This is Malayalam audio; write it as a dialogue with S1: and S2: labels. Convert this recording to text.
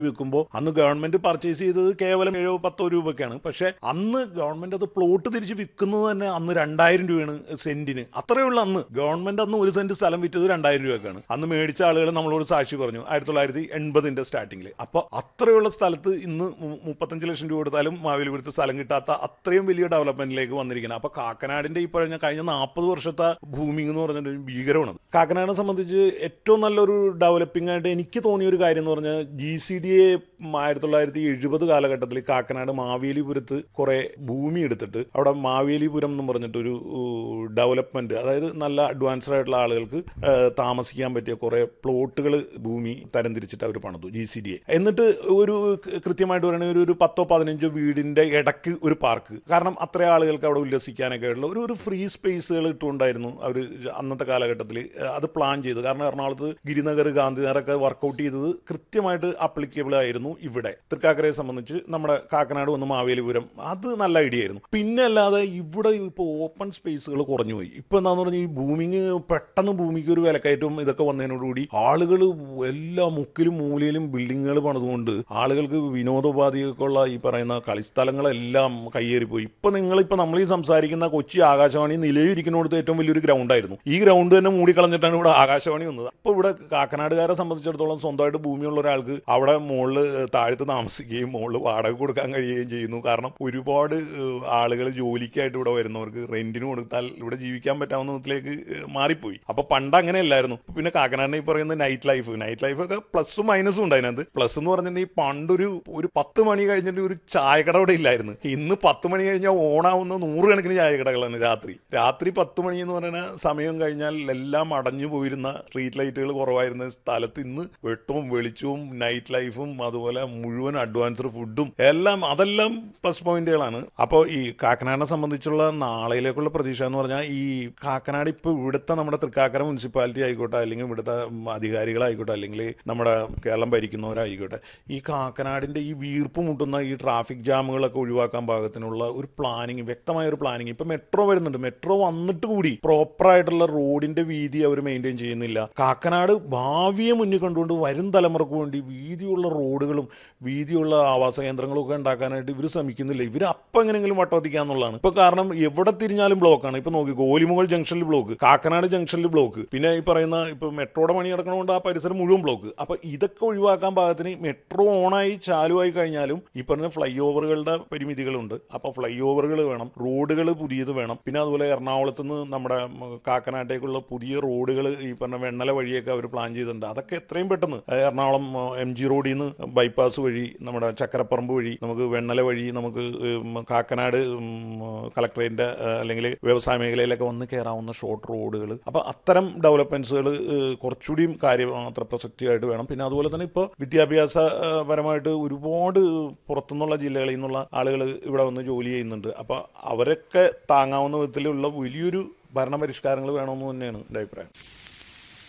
S1: വിൽക്കുമ്പോൾ അന്ന് ഗവൺമെന്റ് പർച്ചേസ് ചെയ്തത് കേവലം ഏഴോ പത്തോ രൂപയ്ക്കാണ് പക്ഷെ അന്ന് ഗവൺമെന്റ് അത് പ്ലോട്ട് തിരിച്ച് വിൽക്കുന്നത് തന്നെ അന്ന് രണ്ടായിരം രൂപയാണ് സെന്റിന് അത്രയുള്ള അന്ന് ഗവൺമെന്റ് അന്ന് ഒരു സെന്റ് സ്ഥലം വിറ്റത് രണ്ടായിരം രൂപയ്ക്കാണ് അന്ന് മേടിച്ച ആളുകൾ നമ്മളോട് സാക്ഷി പറഞ്ഞു ആയിരത്തി തൊള്ളായിരത്തി എൺപതിന്റെ സ്റ്റാർട്ടിങ്ങിൽ അപ്പോൾ അത്രയുള്ള സ്ഥലത്ത് ഇന്ന് മു- മുപ്പത്തഞ്ച് ലക്ഷം രൂപ കൊടുത്താലും മാവേലിപുരത്ത് സ്ഥലം കിട്ടാത്ത അത്രയും വലിയ ഡെവലപ്മെന്റിലേക്ക് വന്നിരിക്കുന്നത് അപ്പൊ കാക്കനാടിന്റെ ഈ പറഞ്ഞ കഴിഞ്ഞ നാൽപ്പത് വർഷത്തെ ഭൂമി എന്ന് പറഞ്ഞിട്ട് ഒരു ഭീകരമാണ് കാക്കനാടിനെ സംബന്ധിച്ച് ഏറ്റവും നല്ലൊരു ഡെവലപ്പിംഗ് ആയിട്ട് എനിക്ക് തോന്നിയ ഒരു കാര്യം എന്ന് പറഞ്ഞാൽ ജി സി ഡി എ ആയിരത്തി തൊള്ളായിരത്തി എഴുപത് കാലഘട്ടത്തിൽ കാക്കനാട് മാവേലിപുരത്ത് കുറെ ഭൂമി എടുത്തിട്ട് അവിടെ മാവേലിപുരം എന്ന് പറഞ്ഞിട്ടൊരു ഡെവലപ്മെന്റ് അതായത് നല്ല അഡ്വാൻസ്ഡ് ആയിട്ടുള്ള ആളുകൾക്ക് ആ, താമസിക്കാൻ പറ്റിയ കുറെ പ്ലോട്ടുകൾ ഭൂമി തരംതിരിച്ചിട്ട് അവർ പണിതു ജി സി ഡി എ എന്നിട്ട് ഒരു ക- കൃത്യമായിട്ട് പറയുകയാണെങ്കിൽ ഒരു ഒരു പത്തോ പതിനഞ്ചോ വീടിന്റെ ഇടക്ക് ഒരു പാർക്ക് കാരണം അത്ര ആളുകൾക്ക് അവിടെ ഉല്ലസിക്കാനൊക്കെ ആയിട്ടുള്ള ഒരു ഒരു ഫ്രീ സ്പേസുകൾ ഇട്ടുകൊണ്ടായിരുന്നു അവർ അന്നത്തെ കാലഘട്ടത്തിൽ അത് പ്ലാൻ ചെയ്തത് കാരണം എറണാകുളത്ത് ഗിരിനഗർ ഗാന്ധിനഗറൊക്കെ വർക്കൗട്ട് ചെയ്തത് കൃത്യമായിട്ട് അപ്ലിക്കബിൾ ആയിരുന്നു ഇവിടെ തൃക്കാക്കരയെ സംബന്ധിച്ച് നമ്മുടെ കാക്കനാട് വന്ന് മാവേലിപുരം അത് നല്ല ഐഡിയ ആയിരുന്നു പിന്നെ അല്ലാതെ ഇവിടെ ഇപ്പോൾ ഓപ്പൺ സ്പേസുകൾ കുറഞ്ഞു പോയി ഇപ്പൊ എന്താന്ന് പറഞ്ഞാൽ ഈ ഭൂമിക്ക് പെട്ടെന്ന് ഭൂമിക്ക് ഒരു വിലക്കയറ്റവും ഇതൊക്കെ വന്നതിനോടുകൂടി ആളുകൾ എല്ലാ മുക്കിലും മൂലയിലും ബിൽഡിങ്ങുകൾ പണിതുകൊണ്ട് ആളുകൾക്ക് വിനോദോപാധികൾക്കുള്ള ഈ പറയുന്ന കളിസ്ഥലങ്ങളെല്ലാം കയ്യേറിപ്പോയി ഇപ്പൊ നിങ്ങളിപ്പോ നമ്മൾ ഈ സംസാരിക്കുന്ന കൊച്ചി ആകാശവാണി നിലയിരിക്കുന്നിടത്ത് ഏറ്റവും വലിയൊരു ഗ്രൗണ്ട് ആയിരുന്നു ഈ ഗ്രൗണ്ട് തന്നെ മൂടിക്കളഞ്ഞിട്ടാണ് ഇവിടെ ആകാശവാണി വന്നത് അപ്പൊ ഇവിടെ കാക്കനാടുകാരെ സംബന്ധിച്ചിടത്തോളം സ്വന്തമായിട്ട് ഭൂമിയുള്ള ഒരാൾക്ക് അവിടെ മുകളിൽ താഴത്ത് താമസിക്കുകയും മുകളിൽ വാടക കൊടുക്കാൻ കഴിയുകയും ചെയ്യുന്നു കാരണം ഒരുപാട് ആളുകൾ ജോലിക്കായിട്ട് ഇവിടെ വരുന്നവർക്ക് റെന്റിന് കൊടുത്താൽ ഇവിടെ ജീവിക്കാൻ പറ്റാവുന്ന വിധത്തിലേക്ക് ഏഹ്, മാറിപ്പോയി അപ്പൊ പണ്ട് അങ്ങനെയല്ലായിരുന്നു പിന്നെ കാക്കനാടിനെ ഈ പറയുന്ന നൈറ്റ് ലൈഫ് നൈറ്റ് ലൈഫ് ഒക്കെ പ്ലസും മൈനസും ഉണ്ട് അതിനകത്ത് പ്ലസ് എന്ന് പറഞ്ഞിട്ടുണ്ടെങ്കിൽ പണ്ടൊരു ഒരു പത്ത് മണി കഴിഞ്ഞിട്ട് ഒരു ചായക്കട ഇവിടെ ഇല്ലായിരുന്നു ഇന്ന് പത്ത് മണി കഴിഞ്ഞാൽ ഓണാവുന്ന നൂറുകണക്കിന് ചായക്കടകളാണ് രാത്രി രാത്രി പത്ത് മണി എന്ന് പറയുന്ന സമയം കഴിഞ്ഞാൽ എല്ലാം അടഞ്ഞു പോയിരുന്ന സ്ട്രീറ്റ് ലൈറ്റുകൾ കുറവായിരുന്ന സ്ഥലത്ത് ഇന്ന് വെട്ടവും വെളിച്ചവും നൈറ്റ് ലൈഫും അതുപോലെ മുഴുവൻ അഡ്വാൻസ്ഡ് ഫുഡും എല്ലാം അതെല്ലാം പ്ലസ് പോയിന്റുകളാണ് അപ്പോൾ ഈ കാക്കനാടിനെ സംബന്ധിച്ചുള്ള നാളെയിലേക്കുള്ള പ്രതീക്ഷ എന്ന് പറഞ്ഞാൽ ഈ കാക്കനാട് ഇപ്പോൾ ഇവിടുത്തെ നമ്മുടെ തൃക്കാക്കര മുനിസിപ്പാലിറ്റി ആയിക്കോട്ടെ അല്ലെങ്കിൽ ഇവിടുത്തെ ഉം, അധികാരികളായിക്കോട്ടെ അല്ലെങ്കിൽ നമ്മുടെ കേരളം ഭരിക്കുന്നവരായിക്കോട്ടെ ഈ കാക്കനാടിന്റെ ഈ വീർപ്പ് മുട്ടുന്ന ഈ ട്രാഫിക് ജാമുകളൊക്കെ ഒഴിവാക്കാൻ പാകത്തിനുള്ള ഒരു പ്ലാനിങ് വ്യക്തമായ ഒരു പ്ലാനിങ് ഇപ്പൊ മെട്രോ വരുന്നുണ്ട് മെട്രോ വന്നിട്ട് കൂടി പ്രോപ്പർ ആയിട്ടുള്ള റോഡിന്റെ വീതി അവർ മെയിൻറ്റെയിൻ ചെയ്യുന്നില്ല കാക്കനാട് ഭാവിയെ മുന്നിൽ കണ്ടുകൊണ്ട് വരും തലമുറക്ക് വേണ്ടി വീതിയുള്ള റോഡുകളും വീതിയുള്ള ആവാസ കേന്ദ്രങ്ങളും ഒക്കെ ഉണ്ടാക്കാനായിട്ട് ഇവർ ശ്രമിക്കുന്നില്ല ഇവർ അപ്പം എങ്ങനെയെങ്കിലും വട്ടവത്തിക്കാന്നുള്ളതാണ് ഇപ്പൊ കാരണം എവിടെ തിരിഞ്ഞാലും ബ്ലോക്കാണ് ഇപ്പൊ നോക്കി ഗോലിമുകൾ ജംഗ്ഷനിൽ ബ്ലോക്ക് കാക്കനാട് ജംഗ്ഷനിൽ ബ്ലോക്ക് പിന്നെ ഈ പറയുന്ന ഇപ്പൊ മെട്രോയുടെ പണി നടക്കണതുകൊണ്ട് ആ പരിസരം മുഴുവൻ ബ്ലോക്ക് അപ്പൊ ഇതൊക്കെ ഒഴിവാക്കാൻ പാകത്തിന് മെട്രോ ഓണായി ചാലുവായി കഴിഞ്ഞാലും ഈ പറഞ്ഞ ഫ്ലൈ ഓവറുകളുടെ പരിമിതികളുണ്ട് അപ്പൊ ഫ്ലൈ ഓവറുകൾ വേണം റോഡുകൾ പുതിയത് വേണം പിന്നെ അതുപോലെ എറണാകുളത്ത് നിന്ന് നമ്മുടെ ഉം, കാക്കനാട്ടേക്കുള്ള പുതിയ റോഡുകൾ ഈ പറഞ്ഞ വെണ്ണല വഴിയൊക്കെ അവർ പ്ലാൻ ചെയ്തിട്ടുണ്ട് അതൊക്കെ എത്രയും പെട്ടെന്ന് അതായത് എറണാകുളം എം ജി റോഡിൽ നിന്ന് ബൈപ്പാസ് വഴി നമ്മുടെ ചക്കരപ്പറമ്പ് വഴി നമുക്ക് വെണ്ണല വഴി നമുക്ക് ഉം, കാക്കനാട് കളക്ടറേറ്റിന്റെ അല്ലെങ്കിൽ വ്യവസായ മേഖലയിലൊക്കെ വന്ന് കയറാവുന്ന ഷോർട്ട് റോഡുകൾ അപ്പൊ അത്തരം ഡെവലപ്മെന്റ്സുകൾ കുറച്ചുകൂടിയും കാര്യം അത്ര പ്രസക്തിയായിട്ട് വേണം പിന്നെ അതുപോലെ തന്നെ ഇപ്പോൾ വിദ്യാഭ്യാസ ആ, പരമായിട്ട് ഒരുപാട് പുറത്തുനിന്നുള്ള ജില്ലകളിൽ നിന്നുള്ള ആളുകൾ ഇവിടെ വന്ന് ജോലി ചെയ്യുന്നുണ്ട് അപ്പൊ അവരൊക്കെ താങ്ങാവുന്ന വിധത്തിലുള്ള വലിയൊരു ഭരണപരിഷ്കാരങ്ങൾ വേണമെന്ന് തന്നെയാണ് എൻ്റെ അഭിപ്രായം